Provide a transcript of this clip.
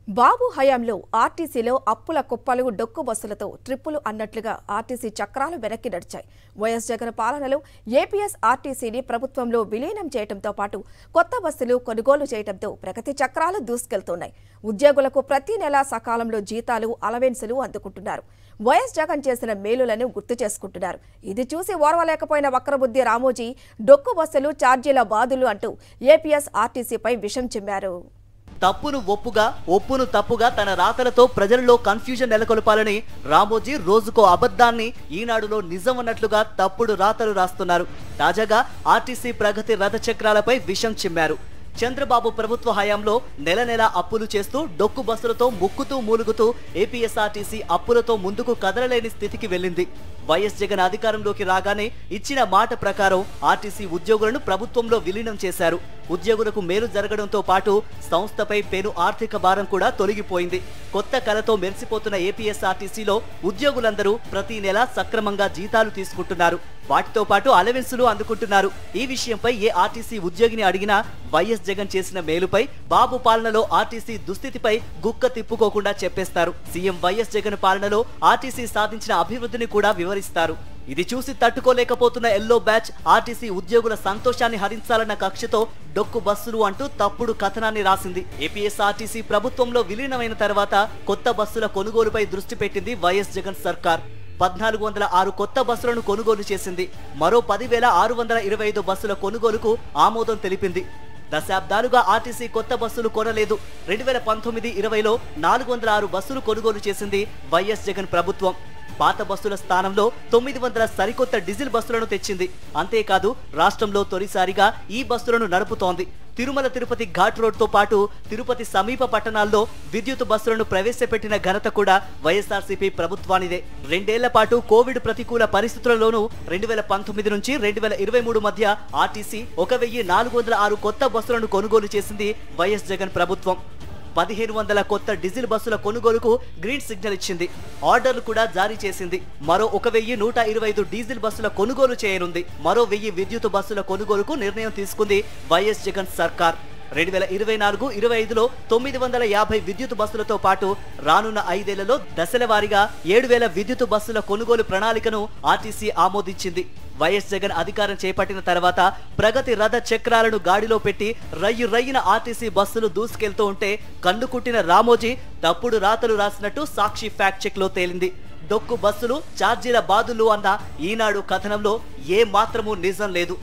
బాబు హయాంలో ఆర్టీసీలో అప్పుల కుప్పలు డొక్కు బస్సులతో ట్రిప్పులు అన్నట్లుగా ఆర్టీసీ చక్రాలు వెనక్కి నడిచాయి వైఎస్ జగన్ పాలనలో ఏపీఎస్ ఆర్టీసీని ప్రభుత్వంలో విలీనం చేయడంతో పాటు కొత్త బస్సులు కొనుగోలు చేయడంతో ప్రగతి చక్రాలు దూసుకెళ్తున్నాయి ఉద్యోగులకు ప్రతి నెలా సకాలంలో జీతాలు అలవెన్సులు అందుకుంటున్నారు వైఎస్ జగన్ చేసిన మేలులను గుర్తు చేసుకుంటున్నారు ఇది చూసి ఓర్వలేకపోయిన వక్రబుద్ధి రామోజీ డొక్కు బస్సులు ఛార్జీల బాధులు అంటూ ఏపీఎస్ ఆర్టీసీపై విషం చిమ్మారు తప్పును ఒప్పుగా ఒప్పును తప్పుగా తన రాతలతో ప్రజల్లో కన్ఫ్యూజన్ నెలకొల్పాలని రామోజీ రోజుకో అబద్ధాన్ని ఈనాడులో నిజం అన్నట్లుగా తప్పుడు రాతలు రాస్తున్నారు తాజాగా ఆర్టీసీ ప్రగతి రథ చక్రాలపై విషం చిమ్మారు చంద్రబాబు ప్రభుత్వ హయాంలో నెల నెల అప్పులు చేస్తూ డొక్కు బస్సులతో ముక్కుతూ మూలుగుతూ ఏపీఎస్ఆర్టీసీ అప్పులతో ముందుకు కదలలేని స్థితికి వెళ్ళింది వైఎస్ జగన్ అధికారంలోకి రాగానే ఇచ్చిన మాట ప్రకారం ఆర్టీసీ ఉద్యోగులను ప్రభుత్వంలో విలీనం చేశారు ఉద్యోగులకు మేలు జరగడంతో పాటు సంస్థపై పెను ఆర్థిక భారం కూడా తొలగిపోయింది కొత్త కలతో మెరిసిపోతున్న ఏపీఎస్ఆర్టీసీలో ఉద్యోగులందరూ ప్రతి నెల సక్రమంగా జీతాలు తీసుకుంటున్నారు వాటితో పాటు అలవెన్సులు అందుకుంటున్నారు ఈ విషయంపై ఏ ఆర్టీసీ ఉద్యోగిని అడిగినా వైఎస్ జగన్ చేసిన మేలుపై బాబు పాలనలో ఆర్టీసీ దుస్థితిపై గుక్క తిప్పుకోకుండా చెప్పేస్తారు సీఎం వైఎస్ జగన్ పాలనలో ఆర్టీసీ సాధించిన అభివృద్ధిని కూడా వివరిస్తారు ఇది చూసి తట్టుకోలేకపోతున్న ఎల్లో బ్యాచ్ ఆర్టీసీ ఉద్యోగుల సంతోషాన్ని హరించాలన్న కక్షతో డొక్కు బస్సులు అంటూ తప్పుడు కథనాన్ని రాసింది ఏపీఎస్ఆర్టీసీ ప్రభుత్వంలో విలీనమైన తర్వాత కొత్త బస్సుల కొనుగోలుపై దృష్టి పెట్టింది వైఎస్ జగన్ సర్కార్ పద్నాలుగు వందల ఆరు కొత్త బస్సులను కొనుగోలు చేసింది మరో పదివేల ఆరు వందల ఇరవై ఐదు బస్సుల కొనుగోలుకు ఆమోదం తెలిపింది దశాబ్దాలుగా ఆర్టీసీ కొత్త బస్సులు కొనలేదు రెండు వేల పంతొమ్మిది ఇరవైలో నాలుగు వందల ఆరు బస్సులు కొనుగోలు చేసింది వైఎస్ జగన్ ప్రభుత్వం పాత బస్సుల స్థానంలో తొమ్మిది వందల సరికొత్త డీజిల్ బస్సులను తెచ్చింది అంతేకాదు రాష్ట్రంలో తొలిసారిగా ఈ బస్సులను నడుపుతోంది తిరుమల తిరుపతి ఘాట్ రోడ్ తో పాటు తిరుపతి సమీప పట్టణాల్లో విద్యుత్ బస్సులను ప్రవేశపెట్టిన ఘనత కూడా వైఎస్ఆర్సీపీ ప్రభుత్వానిదే రెండేళ్ల పాటు కోవిడ్ ప్రతికూల పరిస్థితులలోనూ రెండు వేల పంతొమ్మిది నుంచి రెండు వేల ఇరవై మూడు మధ్య ఆర్టీసీ ఒక వెయ్యి నాలుగు వందల ఆరు కొత్త బస్సులను కొనుగోలు చేసింది వైఎస్ జగన్ ప్రభుత్వం పదిహేను వందల కొత్త డీజిల్ బస్సుల కొనుగోలుకు గ్రీన్ సిగ్నల్ ఇచ్చింది ఆర్డర్లు కూడా జారీ చేసింది మరో ఒక వెయ్యి నూట ఇరవై ఐదు డీజిల్ బస్సుల కొనుగోలు చేయనుంది మరో వెయ్యి విద్యుత్ బస్సుల కొనుగోలుకు నిర్ణయం తీసుకుంది వైఎస్ జగన్ సర్కార్ రెండు వేల ఇరవై నాలుగు ఇరవై ఐదులో తొమ్మిది వందల యాభై విద్యుత్ బస్సులతో పాటు రానున్న ఐదేళ్లలో దశల వారీగా ఏడు వేల విద్యుత్ బస్సుల కొనుగోలు ప్రణాళికను ఆర్టీసీ ఆమోదించింది వైఎస్ జగన్ అధికారం చేపట్టిన తర్వాత ప్రగతి రథ చక్రాలను గాడిలో పెట్టి రయ్యి రయ్యిన ఆర్టీసీ బస్సులు దూసుకెళ్తూ ఉంటే కన్నుకుట్టిన రామోజీ తప్పుడు రాతలు రాసినట్టు సాక్షి ఫ్యాక్ట్ చెక్ లో తేలింది డొక్కు బస్సులు ఛార్జీల బాదులు అన్న ఈనాడు కథనంలో ఏ మాత్రమూ నిజం లేదు